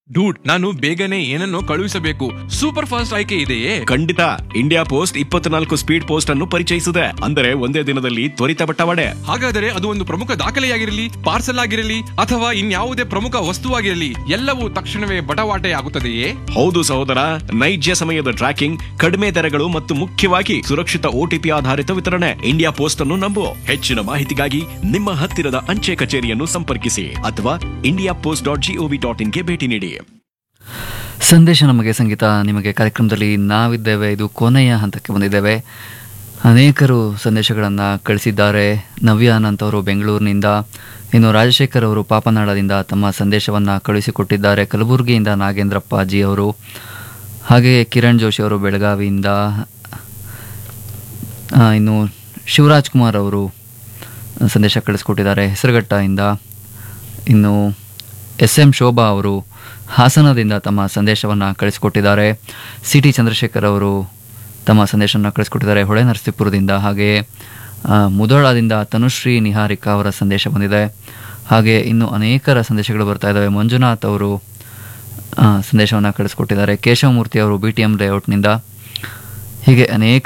dude ನಾನು ಬೇಗನೆ ಏನನ್ನೋ ಕಳುಹಿಸಬೇಕು ಸೂಪರ್ ಫಾಸ್ಟ್ ಆಯ್ಕೆ ಇದೆಯೇ ಖಂಡಿತ ಇಂಡಿಯಾ ಪೋಸ್ಟ್ ಇಪ್ಪತ್ನಾಲ್ಕು ಸ್ಪೀಡ್ ಪೋಸ್ಟ್ ಅನ್ನು ಪರಿಚಯಿಸಿದೆ ಅಂದರೆ ಒಂದೇ ದಿನದಲ್ಲಿ ತ್ವರಿತ ಬಟ್ಟವಾಡೆ ಹಾಗಾದರೆ ಅದು ಒಂದು ಪ್ರಮುಖ ದಾಖಲೆಯಾಗಿರಲಿ ಪಾರ್ಸಲ್ ಆಗಿರಲಿ ಅಥವಾ ಇನ್ಯಾವುದೇ ಪ್ರಮುಖ ವಸ್ತುವಾಗಿರಲಿ ಎಲ್ಲವೂ ತಕ್ಷಣವೇ ಬಟವಾಟೆ ಆಗುತ್ತದೆಯೇ ಹೌದು ಸಹೋದರ ನೈಜ ಸಮಯದ ಟ್ರ್ಯಾಕಿಂಗ್ ಕಡಿಮೆ ದರಗಳು ಮತ್ತು ಮುಖ್ಯವಾಗಿ ಸುರಕ್ಷಿತ ಓಟಿಪಿ ಆಧಾರಿತ ವಿತರಣೆ ಇಂಡಿಯಾ ಪೋಸ್ಟ್ ಅನ್ನು ನಂಬು ಹೆಚ್ಚಿನ ಮಾಹಿತಿಗಾಗಿ ನಿಮ್ಮ ಹತ್ತಿರದ ಅಂಚೆ ಕಚೇರಿಯನ್ನು ಸಂಪರ್ಕಿಸಿ ಅಥವಾ India post dot G O V dot ಇನ್ಗೆ ಭೇಟಿ ನೀಡಿ ಸಂದೇಶ ನಮಗೆ ಸಂಗೀತ ನಿಮಗೆ ಕಾರ್ಯಕ್ರಮದಲ್ಲಿ ನಾವಿದ್ದೇವೆ ಇದು ಕೊನೆಯ ಹಂತಕ್ಕೆ ಬಂದಿದ್ದೇವೆ ಅನೇಕರು ಸಂದೇಶಗಳನ್ನು ಕಳಿಸಿದ್ದಾರೆ ನವ್ಯ ಅನಂತ್ ಅವರು ಬೆಂಗಳೂರಿನಿಂದ ಇನ್ನು ರಾಜಶೇಖರ್ ಅವರು ಪಾಪನಾಡದಿಂದ ತಮ್ಮ ಸಂದೇಶವನ್ನು ಕಳುಹಿಸಿಕೊಟ್ಟಿದ್ದಾರೆ ಕಲಬುರಗಿಯಿಂದ ನಾಗೇಂದ್ರಪ್ಪ ಜಿ ಅವರು ಹಾಗೆಯೇ ಕಿರಣ್ ಜೋಶಿ ಅವರು ಬೆಳಗಾವಿಯಿಂದ ಆ, ಇನ್ನು ಶಿವರಾಜ್ ಕುಮಾರ್ ಅವರು ಸಂದೇಶ ಕಳಿಸ್ಕೊಟ್ಟಿದ್ದಾರೆ ಹೆಸರುಘಟ್ಟದಿಂದ ಇನ್ನು ಎಸ್ ಎಂ ಶೋಭಾ ಅವರು ಹಾಸನದಿಂದ ತಮ್ಮ ಸಂದೇಶವನ್ನು ಕಳಿಸಿಕೊಟ್ಟಿದ್ದಾರೆ ಸಿ ಟಿ ಚಂದ್ರಶೇಖರ್ ಅವರು ತಮ್ಮ ಸಂದೇಶವನ್ನು ಕಳಿಸಿಕೊಟ್ಟಿದ್ದಾರೆ ಹೊಳೆ ನರಸೀಪುರದಿಂದ ಹಾಗೆಯೇ ಆ, ಮುಧೋಳದಿಂದ ತನುಶ್ರೀ ನಿಹಾರಿಕಾ ಅವರ ಸಂದೇಶ ಬಂದಿದೆ ಹಾಗೆ ಇನ್ನು ಅನೇಕರ ಸಂದೇಶಗಳು ಬರ್ತಾ ಇದ್ದಾವೆ ಮಂಜುನಾಥ್ ಅವರು ಸಂದೇಶವನ್ನು ಕಳಿಸ್ಕೊಟ್ಟಿದ್ದಾರೆ ಕೇಶವಮೂರ್ತಿ ಅವರು ಬಿ ಟಿ ಎಂ ಲೇಔಟ್ನಿಂದ ಹೀಗೆ ಅನೇಕ